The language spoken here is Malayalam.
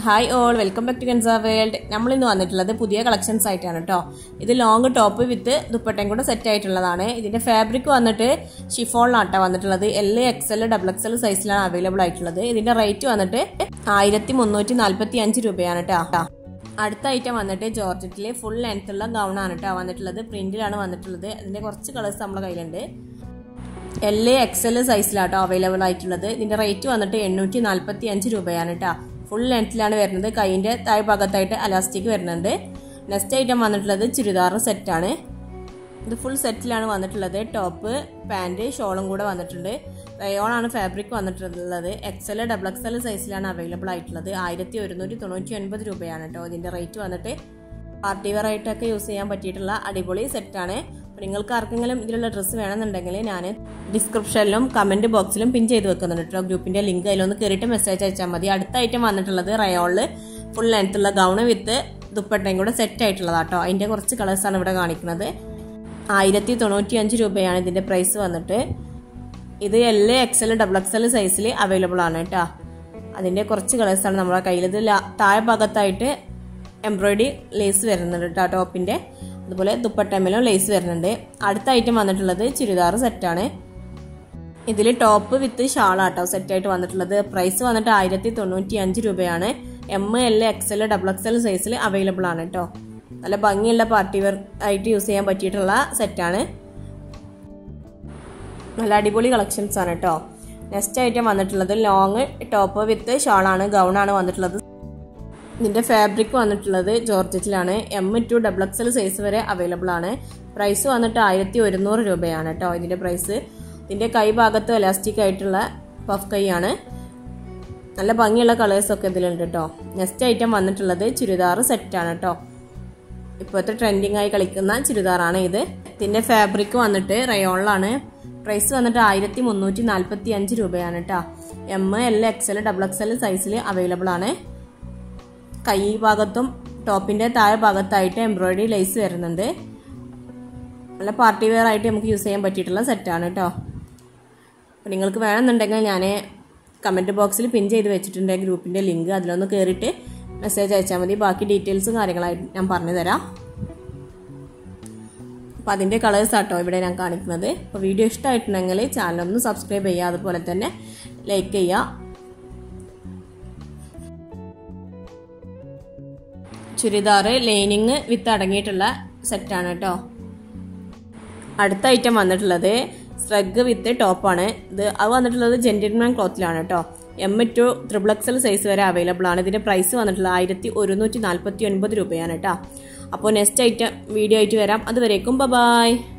hi all welcome back to കൻസ വേൾഡ് നമ്മൾ ഇന്ന് വന്നിട്ടുള്ളത് പുതിയ കളക്ഷൻസ് ആയിട്ടാണ് കേട്ടോ ഇത് ലോങ് ടോപ്പ് വിത്ത് ദുപ്പട്ടയും കൂടെ സെറ്റ് ആയിട്ടുള്ളതാണ് ഇതിന്റെ ഫാബ്രിക് വന്നിട്ട് ഷിഫോണിലാട്ടോ വന്നിട്ടുള്ളത് L X L double X L സൈസിലാണ് അവൈലബിൾ ആയിട്ടുള്ളത് ഇതിന്റെ റേറ്റ് വന്നിട്ട് ആയിരത്തി മുന്നൂറ്റി നാൽപ്പത്തി അഞ്ച് രൂപയാണ് കേട്ടോ അടുത്ത ഐറ്റം വന്നിട്ട് ജോർജറ്റിലെ ഫുൾ ലെങ്ത് ഉള്ള ഗൗൺ ആണ് കേട്ടോ വന്നിട്ടുള്ളത് പ്രിന്റിലാണ് വന്നിട്ടുള്ളത് അതിന്റെ കുറച്ച് കളേഴ്സ് നമ്മുടെ കയ്യിലുണ്ട് എൽ എ എക്സ് എൽ സൈസിലാട്ടോ അവൈലബിൾ ആയിട്ടുള്ളത് ഇതിന്റെ റേറ്റ് വന്നിട്ട് എണ്ണൂറ്റി നാൽപ്പത്തി അഞ്ച് രൂപയാണ് കേട്ടോ ഫുൾ ലെങ്ത്തിലാണ് വരുന്നത് കൈയിന്റെ താഴ് ഭാഗത്തായിട്ട് അലാസ്റ്റിക് വരുന്നുണ്ട് നെക്സ്റ്റ് ഐറ്റം വന്നിട്ടുള്ളത് ചുരിദാർ സെറ്റാണ് ഇത് ഫുൾ സെറ്റിലാണ് വന്നിട്ടുള്ളത് ടോപ്പ് പാൻറ് ഷോളും കൂടെ വന്നിട്ടുണ്ട് റയോൺ ആണ് ഫാബ്രിക് വന്നിട്ടുള്ളത് എക്സൽ ഡബിൾ എക്സൽ സൈസിലാണ് അവൈലബിൾ ആയിട്ടുള്ളത് ആയിരത്തി ഒരുന്നൂറ്റി തൊണ്ണൂറ്റി ഒൻപത് രൂപയാണ് കേട്ടോ ഇതിന്റെ റേറ്റ് വന്നിട്ട് പാർട്ടി വെയർ ആയിട്ടൊക്കെ യൂസ് ചെയ്യാൻ പറ്റിയിട്ടുള്ള അടിപൊളി സെറ്റാണ് അപ്പോൾ നിങ്ങൾക്ക് ആർക്കെങ്കിലും ഇതിലുള്ള ഡ്രസ്സ് വേണമെന്നുണ്ടെങ്കിൽ ഞാൻ ഡിസ്ക്രിപ്ഷനിലും കമന്റ് ബോക്സിലും പിൻ ചെയ്ത് വെക്കുന്നുണ്ട് കേട്ടോ ഗ്രൂപ്പിന്റെ ലിങ്ക് അതിലൊന്ന് കയറിയിട്ട് മെസ്സേജ് അയച്ചാൽ മതി അടുത്ത ഐറ്റം വന്നിട്ടുള്ളത് റയോളിൽ ഫുൾ ലെങ്ത് ഉള്ള ഗൗണ് വിത്ത് ദുപ്പട്ടയും കൂടെ സെറ്റ് ആയിട്ടുള്ളതാട്ടോ അതിന്റെ കുറച്ച് കളേഴ്സാണ് ഇവിടെ കാണിക്കുന്നത് ആയിരത്തി തൊണ്ണൂറ്റി അഞ്ച് രൂപയാണ് ഇതിന്റെ പ്രൈസ് വന്നിട്ട് ഇത് L X L double X L സൈസിൽ അവൈലബിൾ ആണ് കേട്ടോ അതിന്റെ കുറച്ച് കളേഴ്സാണ് നമ്മുടെ കയ്യിൽ ഇത് താഴെ ഭാഗത്തായിട്ട് എംബ്രോയിഡറി ലേസ് വരുന്നുണ്ട് കേട്ടോ ടോപ്പിന്റെ അതുപോലെ ദുപ്പട്ടമ്മലും ലേസ് വരുന്നുണ്ട് അടുത്ത ഐറ്റം വന്നിട്ടുള്ളത് ചുരിദാർ സെറ്റാണ് ഇതിൽ ടോപ്പ് വിത്ത് ഷാളാട്ടോ സെറ്റായിട്ട് വന്നിട്ടുള്ളത് പ്രൈസ് വന്നിട്ട് ആയിരത്തി തൊണ്ണൂറ്റി അഞ്ച് രൂപയാണ് M L X L double X L സൈസിൽ അവൈലബിൾ ആണ് കേട്ടോ നല്ല ഭംഗിയുള്ള പാർട്ടി വെയർ ആയിട്ട് യൂസ് ചെയ്യാൻ പറ്റിയിട്ടുള്ള സെറ്റാണ് നല്ല അടിപൊളി കളക്ഷൻസ് ആണ് കേട്ടോ നെക്സ്റ്റ് ഐറ്റം വന്നിട്ടുള്ളത് ലോങ് ടോപ്പ് വിത്ത് ഷാളാണ് ഗൗൺ ആണ് വന്നിട്ടുള്ളത് ഇതിന്റെ ഫാബ്രിക് വന്നിട്ടുള്ളത് ജോർജറ്റിലാണ് M to double X L size വരെ അവൈലബിൾ ആണ് പ്രൈസ് വന്നിട്ട് ആയിരത്തി ഒരുന്നൂറ് രൂപയാണ് കേട്ടോ ഇതിന്റെ പ്രൈസ് ഇതിന്റെ കൈ ഭാഗത്ത് എലാസ്റ്റിക് ആയിട്ടുള്ള പഫ് കൈ ആണ് നല്ല ഭംഗിയുള്ള കളേഴ്സ് ഒക്കെ ഇതിലുണ്ട് കേട്ടോ നെക്സ്റ്റ് ഐറ്റം വന്നിട്ടുള്ളത് ചുരിദാർ സെറ്റാണ് കേട്ടോ ഇപ്പോഴത്തെ ട്രെൻഡിങ് ആയി കളിക്കുന്ന ചുരിദാറാണ് ഇത് ഇതിന്റെ ഫാബ്രിക് വന്നിട്ട് റയോണിലാണ് പ്രൈസ് വന്നിട്ട് ആയിരത്തി മുന്നൂറ്റി നാൽപ്പത്തി അഞ്ച് രൂപയാണ് കേട്ടോ M L X L double X L സൈസിൽ അവൈലബിൾ ആണ് കൈ ഭാഗത്തും ടോപ്പിന്റെ താഴെ ഭാഗത്തായിട്ട് എംബ്രോയിഡറി ലേസ് വരുന്നുണ്ട് നല്ല പാർട്ടി വെയർ ആയിട്ട് നമുക്ക് യൂസ് ചെയ്യാൻ പറ്റിയിട്ടുള്ള സെറ്റാണ് കേട്ടോ അപ്പോൾ നിങ്ങൾക്ക് വേണമെന്നുണ്ടെങ്കിൽ ഞാൻ കമൻറ്റ് ബോക്സിൽ പിൻ ചെയ്ത് വെച്ചിട്ടുണ്ട് ഗ്രൂപ്പിൻ്റെ ലിങ്ക് അതിലൊന്ന് കയറിയിട്ട് മെസ്സേജ് അയച്ചാൽ മതി ബാക്കി ഡീറ്റെയിൽസും കാര്യങ്ങളായിട്ട് ഞാൻ പറഞ്ഞു തരാം അപ്പോൾ അതിൻ്റെ കളേഴ്സ് ആട്ടോ ഇവിടെ ഞാൻ കാണിക്കുന്നത് അപ്പോൾ വീഡിയോ ഇഷ്ടമായിട്ടുണ്ടെങ്കിൽ ചാനലൊന്ന് സബ്സ്ക്രൈബ് ചെയ്യുക അതുപോലെ തന്നെ ലൈക്ക് ചെയ്യുക ചുരിദാർ ലൈനിങ് വിത്ത് അടങ്ങിയിട്ടുള്ള സെറ്റാണ് കേട്ടോ അടുത്ത ഐറ്റം വന്നിട്ടുള്ളത് സ്ട്രഗ് വിത്ത് ടോപ്പാണ് ഇത് അത് വന്നിട്ടുള്ളത് ജെന്റിൽമാൻ ക്ലോത്തിലാണ് കേട്ടോ M to triple X L size വരെ അവൈലബിൾ ആണ് ഇതിന്റെ പ്രൈസ് വന്നിട്ടുള്ളത് ആയിരത്തി ഒരുന്നൂറ്റി നാൽപ്പത്തി ഒൻപത് രൂപയാണ് കേട്ടോ അപ്പോൾ നെക്സ്റ്റ് ഐറ്റം വീഡിയോ ആയിട്ട് വരാം അതുവരേക്കും ബൈ